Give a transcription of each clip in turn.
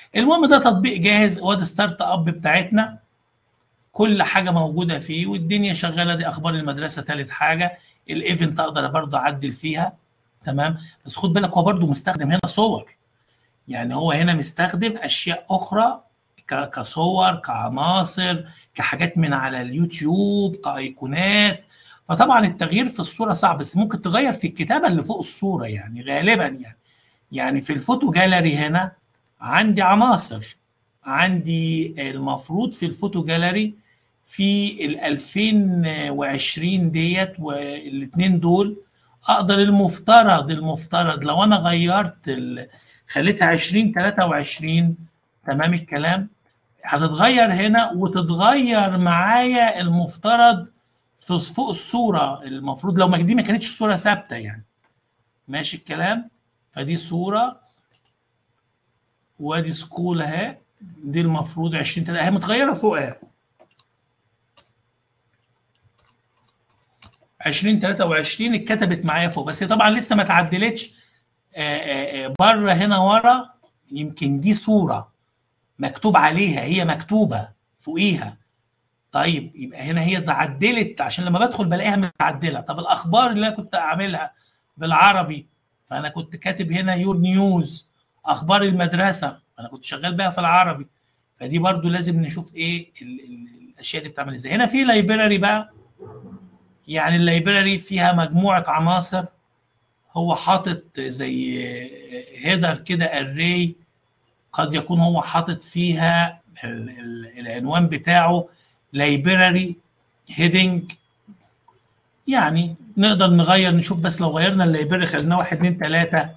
المهم ده تطبيق جاهز وادي ستارت اب بتاعتنا كل حاجه موجوده فيه والدنيا شغاله دي اخبار المدرسه ثالث حاجه الايفنت اقدر برضه اعدل فيها تمام بس خد بالك هو برضه مستخدم هنا صور يعني هو هنا مستخدم اشياء اخرى كصور كعناصر كحاجات من على اليوتيوب كايقونات فطبعا التغيير في الصوره صعب بس ممكن تغير في الكتابه اللي فوق الصوره يعني غالبا يعني يعني في الفوتو جاليري هنا عندي عناصر عندي المفروض في الفوتو جاليري في ال 2020 ديت والاثنين دول اقدر المفترض المفترض لو انا غيرت ال... خليتها 20 23 تمام الكلام هتتغير هنا وتتغير معايا المفترض في فوق الصوره المفروض لو ما دي ما كانتش صوره ثابته يعني ماشي الكلام فدي صوره وادي سكول اهي دي المفروض 20 اهي متغيره فوق اهي 2023 اتكتبت معايا فوق بس هي طبعا لسه ما اتعدلتش بره هنا ورا يمكن دي صوره مكتوب عليها هي مكتوبه فوقيها طيب يبقى هنا هي اتعدلت عشان لما بدخل بلاقيها متعدله طب الاخبار اللي انا كنت اعملها بالعربي فانا كنت كاتب هنا يور نيوز اخبار المدرسه انا كنت شغال بيها في العربي فدي برضو لازم نشوف ايه ال ال الاشياء دي بتعمل ازاي هنا في لايبراري بقى يعني اللايبراري فيها مجموعه عناصر هو حاطط زي هيدر كده اري قد يكون هو حاطط فيها ال ال العنوان بتاعه لايبراري هيدنج يعني نقدر نغير نشوف بس لو غيرنا اللايبراري خليناه واحد اتنين تلاته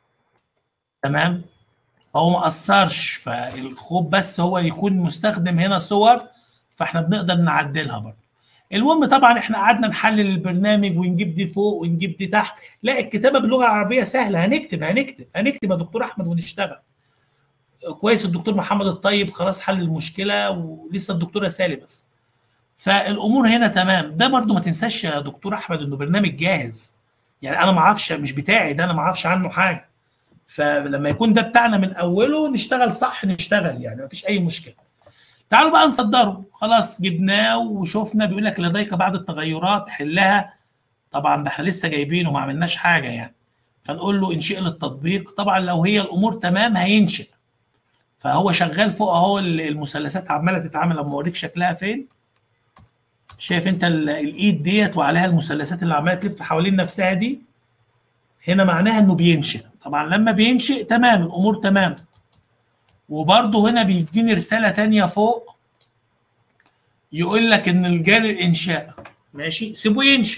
تمام هو ما اثرش فالخوف بس هو يكون مستخدم هنا صور فاحنا بنقدر نعدلها برضه المهم طبعا احنا قعدنا نحلل البرنامج ونجيب دي فوق ونجيب دي تحت لا الكتابه باللغه العربيه سهله هنكتب هنكتب هنكتب يا دكتور احمد ونشتغل كويس الدكتور محمد الطيب خلاص حل المشكله ولسه الدكتوره سالي بس فالامور هنا تمام ده برضو ما تنساش يا دكتور احمد انه برنامج جاهز يعني انا ما اعرفش مش بتاعي ده انا ما اعرفش عنه حاجه فلما يكون ده بتاعنا من اوله نشتغل صح نشتغل يعني ما فيش اي مشكله تعالوا بقى نصدره خلاص جبناه وشفنا بيقول لك لديك بعض التغيرات حلها طبعا احنا لسه جايبينه ما عملناش حاجه يعني فنقول له انشئ للتطبيق طبعا لو هي الامور تمام هينشئ فهو شغال فوق اهو المثلثات عماله تتعامل لما اوريك شكلها فين شايف انت الايد ديت وعليها المثلثات اللي عماله تلف حوالين نفسها دي هنا معناها انه بينشئ طبعا لما بينشئ تمام الامور تمام وبرضه هنا بيديني رساله ثانيه فوق يقول لك ان الجاري الانشاء ماشي سيبه ينشئ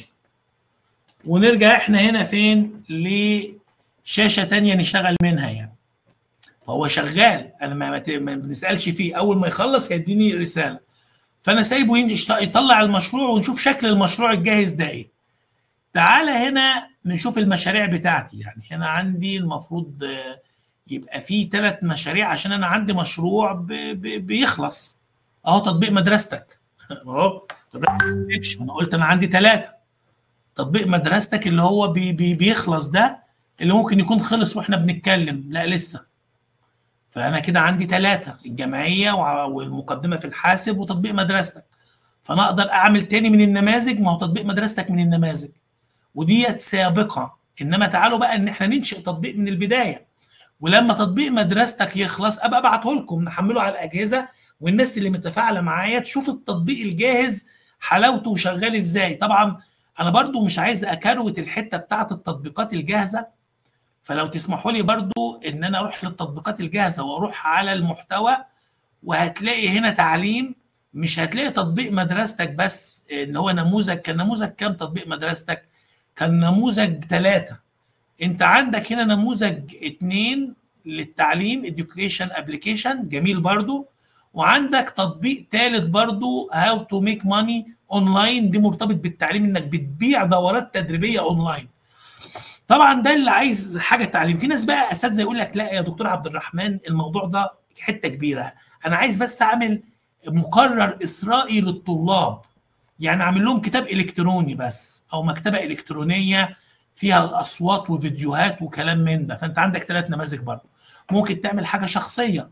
ونرجع احنا هنا فين لشاشه ثانيه نشتغل منها يعني فهو شغال انا ما بنسالش فيه اول ما يخلص هيديني رساله فانا سايبه يطلع المشروع ونشوف شكل المشروع الجاهز ده ايه تعالى هنا نشوف المشاريع بتاعتي يعني هنا عندي المفروض يبقى في ثلاث مشاريع عشان انا عندي مشروع بيخلص اهو تطبيق مدرستك اهو انا قلت انا عندي ثلاثه تطبيق مدرستك اللي هو بي بي بيخلص ده اللي ممكن يكون خلص واحنا بنتكلم لا لسه فانا كده عندي ثلاثه الجمعيه والمقدمه في الحاسب وتطبيق مدرستك فانا اقدر اعمل تاني من النماذج ما هو تطبيق مدرستك من النماذج وديت سابقه انما تعالوا بقى ان احنا ننشئ تطبيق من البدايه ولما تطبيق مدرستك يخلص ابقى ابعته لكم نحمله على الاجهزه والناس اللي متفاعله معايا تشوف التطبيق الجاهز حلاوته وشغال ازاي طبعا انا برضو مش عايز اكروت الحته بتاعه التطبيقات الجاهزه فلو تسمحوا لي برضو ان انا اروح للتطبيقات الجاهزه واروح على المحتوى وهتلاقي هنا تعليم مش هتلاقي تطبيق مدرستك بس ان هو نموذج كان نموذج كام تطبيق مدرستك كان نموذج ثلاثة انت عندك هنا نموذج اثنين للتعليم education application جميل برضو وعندك تطبيق ثالث برضو how to make money اونلاين دي مرتبط بالتعليم انك بتبيع دورات تدريبيه اونلاين طبعا ده اللي عايز حاجه تعليم في ناس بقى اساتذه يقول لك لا يا دكتور عبد الرحمن الموضوع ده حته كبيره انا عايز بس اعمل مقرر اسرائي للطلاب يعني اعمل لهم كتاب الكتروني بس او مكتبه الكترونيه فيها الاصوات وفيديوهات وكلام من ده فانت عندك ثلاث نماذج برضه ممكن تعمل حاجه شخصيه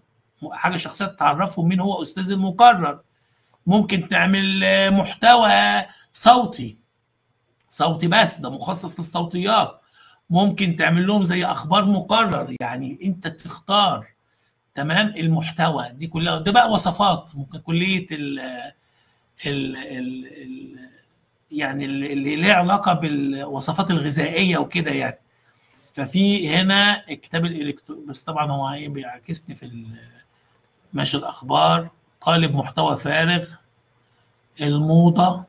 حاجه شخصيه تعرفهم مين هو استاذ المقرر ممكن تعمل محتوى صوتي صوتي بس ده مخصص للصوتيات ممكن تعمل لهم زي اخبار مقرر يعني انت تختار تمام المحتوى دي كلها ده بقى وصفات ممكن كليه ال ال ال ال يعني اللي ليه علاقه بالوصفات الغذائيه وكده يعني ففي هنا الكتاب الالكتروني بس طبعا هو ايه بيعكسني في ماشي الاخبار قالب محتوى فارغ الموضه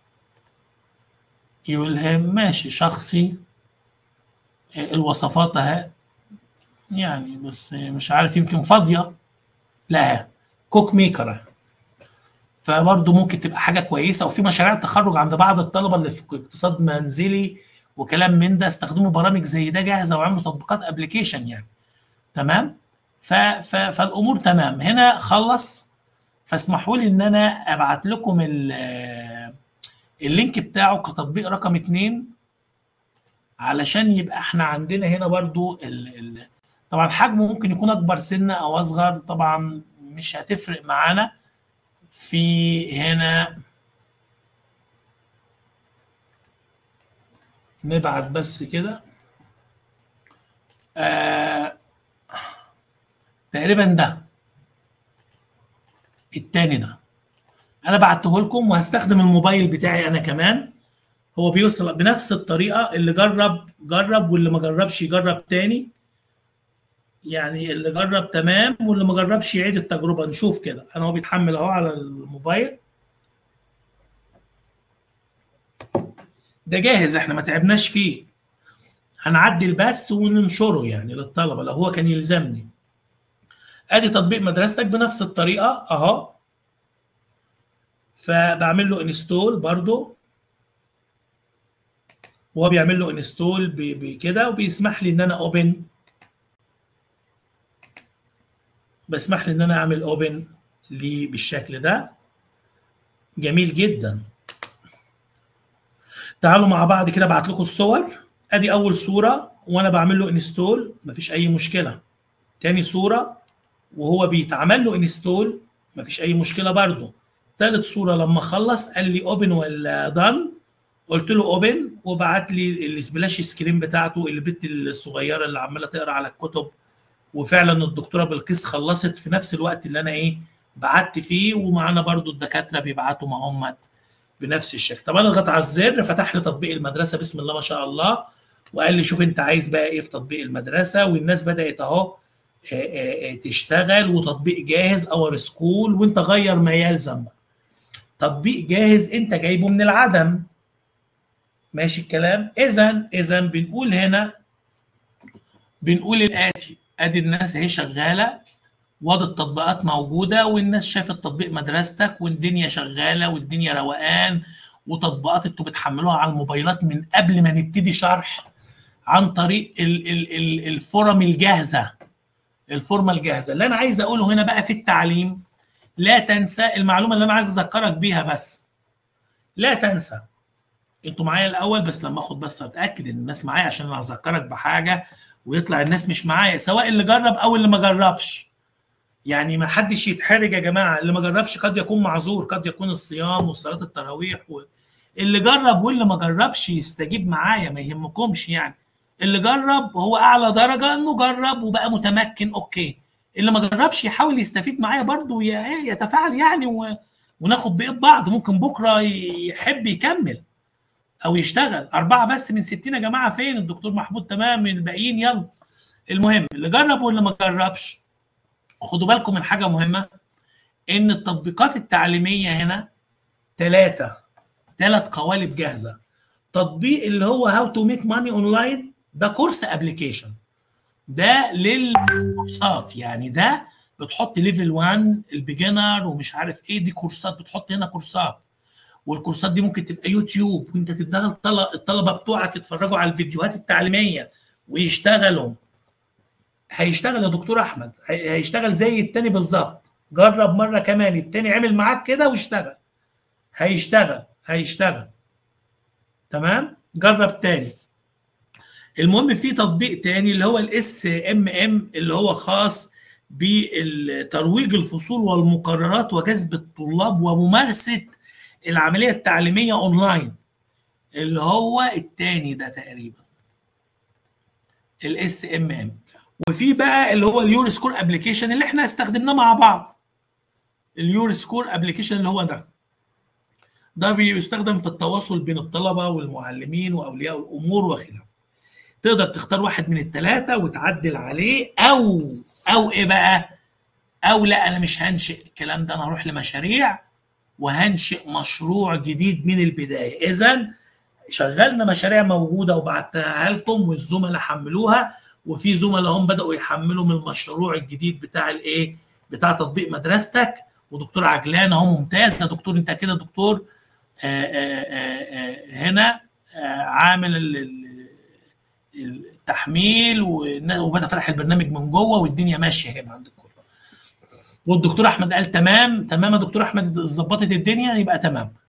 يلهم ماشي شخصي الوصفات اهي يعني بس مش عارف يمكن فاضيه لا كوك ميكر فبرضه ممكن تبقى حاجه كويسه وفي مشاريع التخرج عند بعض الطلبه اللي في اقتصاد منزلي وكلام من ده استخدموا برامج زي ده جاهزه وعملوا تطبيقات ابلكيشن يعني تمام ف ف فالامور تمام هنا خلص فاسمحوا لي ان انا ابعت لكم اللينك بتاعه كتطبيق رقم اتنين علشان يبقى احنا عندنا هنا برضو ال ال طبعا حجمه ممكن يكون اكبر سنه او اصغر طبعا مش هتفرق معانا في هنا نبعت بس كده آه تقريبا ده التاني ده انا بعته لكم وهستخدم الموبايل بتاعي انا كمان هو بيوصل بنفس الطريقه اللي جرب جرب واللي ما جربش يجرب تاني يعني اللي جرب تمام واللي ما جربش يعيد التجربه نشوف كده انا هو بيتحمل اهو على الموبايل ده جاهز احنا ما تعبناش فيه هنعدل بس وننشره يعني للطلبه لو هو كان يلزمني ادي تطبيق مدرستك بنفس الطريقه اهو فبعمل له انستول برضو وهو بيعمل له انستول بكده وبيسمح لي ان انا اوبن بسمح لي ان انا اعمل اوبن ليه بالشكل ده جميل جدا تعالوا مع بعض كده ابعت لكم الصور ادي اول صوره وانا بعمل له انستول مفيش اي مشكله تاني صوره وهو بيتعمل له انستول مفيش اي مشكله برده ثالث صوره لما خلص قال لي اوبن ولا دان قلت له اوبن وبعت لي السبلاش سكرين بتاعته البت الصغيره اللي عماله تقرا على الكتب وفعلا الدكتوره بلقيس خلصت في نفس الوقت اللي انا ايه بعت فيه ومعانا برضو الدكاتره بيبعتوا ما هم بنفس الشكل طب انا اضغط على الزر فتح لي تطبيق المدرسه بسم الله ما شاء الله وقال لي شوف انت عايز بقى ايه في تطبيق المدرسه والناس بدات اهو تشتغل وتطبيق جاهز اور سكول وانت غير ما يلزم تطبيق جاهز انت جايبه من العدم ماشي الكلام اذا اذا بنقول هنا بنقول الاتي ادي الناس اهي شغاله وادي التطبيقات موجوده والناس شافت تطبيق مدرستك والدنيا شغاله والدنيا روقان وتطبيقات انتوا بتحملوها على الموبايلات من قبل ما نبتدي شرح عن طريق ال ال ال الفورم الجاهزه الفورمه الجاهزه اللي انا عايز اقوله هنا بقى في التعليم لا تنسى المعلومه اللي انا عايز اذكرك بيها بس لا تنسى انتوا معايا الاول بس لما اخد بس اتاكد ان الناس معايا عشان انا هذكرك بحاجه ويطلع الناس مش معايا سواء اللي جرب او اللي ما جربش يعني ما حدش يتحرج يا جماعه اللي ما جربش قد يكون معذور قد يكون الصيام وصلاه التراويح و... اللي جرب واللي ما جربش يستجيب معايا ما يهمكمش يعني اللي جرب هو اعلى درجه انه جرب وبقى متمكن اوكي اللي ما جربش يحاول يستفيد معايا برضه يتفاعل يعني و... وناخد بايد بعض ممكن بكره يحب يكمل او يشتغل اربعه بس من 60 يا جماعه فين الدكتور محمود تمام من الباقيين يلا المهم اللي جرب واللي ما جربش خدوا بالكم من حاجه مهمه ان التطبيقات التعليميه هنا ثلاثه ثلاث قوالب جاهزه تطبيق اللي هو هاو تو ميك ماني اونلاين ده كورس ابلكيشن ده للكورسات يعني ده بتحط ليفل 1 البيجنر ومش عارف ايه دي كورسات بتحط هنا كورسات والكورسات دي ممكن تبقى يوتيوب وانت تديها الطلبه بتوعك يتفرجوا على الفيديوهات التعليميه ويشتغلوا هيشتغل يا دكتور احمد هيشتغل زي التاني بالظبط جرب مره كمان التاني عمل معاك كده واشتغل هيشتغل هيشتغل تمام جرب تاني المهم في تطبيق تاني اللي هو الاس ام ام اللي هو خاص بترويج الفصول والمقررات وجذب الطلاب وممارسه العمليه التعليميه اونلاين اللي هو الثاني ده تقريبا الاس ام ام وفي بقى اللي هو اليور سكور ابلكيشن اللي احنا استخدمناه مع بعض اليور سكور ابلكيشن اللي هو ده ده بيستخدم في التواصل بين الطلبه والمعلمين واولياء الامور وخلافه تقدر تختار واحد من الثلاثه وتعدل عليه او او ايه بقى او لا انا مش هنشئ الكلام ده انا هروح لمشاريع وهنشئ مشروع جديد من البدايه اذا شغلنا مشاريع موجوده وبعتها لكم والزملاء حملوها وفي زملاء هم بداوا يحملوا من المشروع الجديد بتاع الايه بتاع تطبيق مدرستك ودكتور عجلان اهو ممتاز يا دكتور انت كده دكتور آآ آآ هنا عامل التحميل وبدا فتح البرنامج من جوه والدنيا ماشيه هنا عند الكل والدكتور احمد قال تمام تمام يا دكتور احمد ظبطت الدنيا يبقى تمام